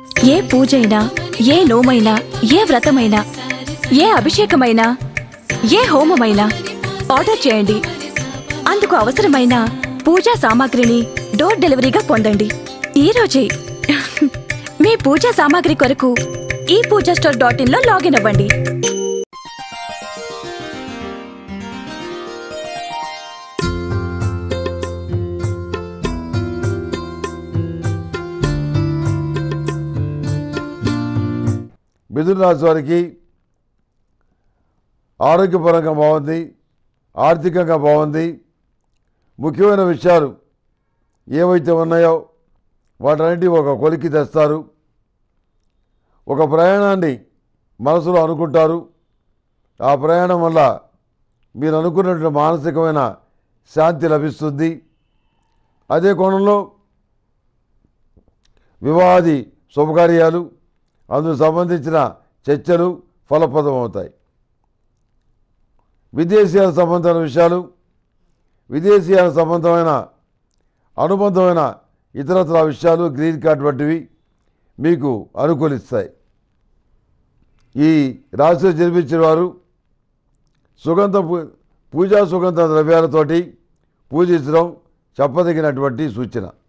ఏ పూజైనా ఏ నోమైనా ఏ వ్రతమైనా ఏ అభిషేకమైనా ఏ హోమమైనా ఆర్డర్ చేయండి అందుకు అవసరమైన పూజా సామాగ్రిని డోర్ డెలివరీగా పొందండి ఈ రోజే మీ పూజా సామాగ్రి కొరకు ఈ పూజా స్టోర్ డాట్ ఇన్ లో లాగిన్ అవ్వండి మిథున రాశి వారికి ఆరోగ్యపరంగా బాగుంది ఆర్థికంగా బాగుంది ముఖ్యమైన విషయాలు ఏవైతే ఉన్నాయో వాటన్నిటి ఒక కొలికి తెస్తారు ఒక ప్రయాణాన్ని మనసులో అనుకుంటారు ఆ ప్రయాణం వల్ల మీరు అనుకున్నటువంటి మానసికమైన శాంతి లభిస్తుంది అదే కోణంలో వివాహాది శుభకార్యాలు అందుకు సంబంధించిన చర్చలు ఫలప్రదం అవుతాయి విదేశీయాల సంబంధమైన విషయాలు విదేశీయాల సంబంధమైన అనుబంధమైన ఇతరత్ర విషయాలు గ్రీన్ కార్డ్ వంటివి మీకు అనుకూలిస్తాయి ఈ రాశిలో జన్మించిన వారు సుగంధ పూ- పూజా సుగంధ ద్రవ్యాలతోటి పూజించడం చెప్పదగినటువంటి సూచన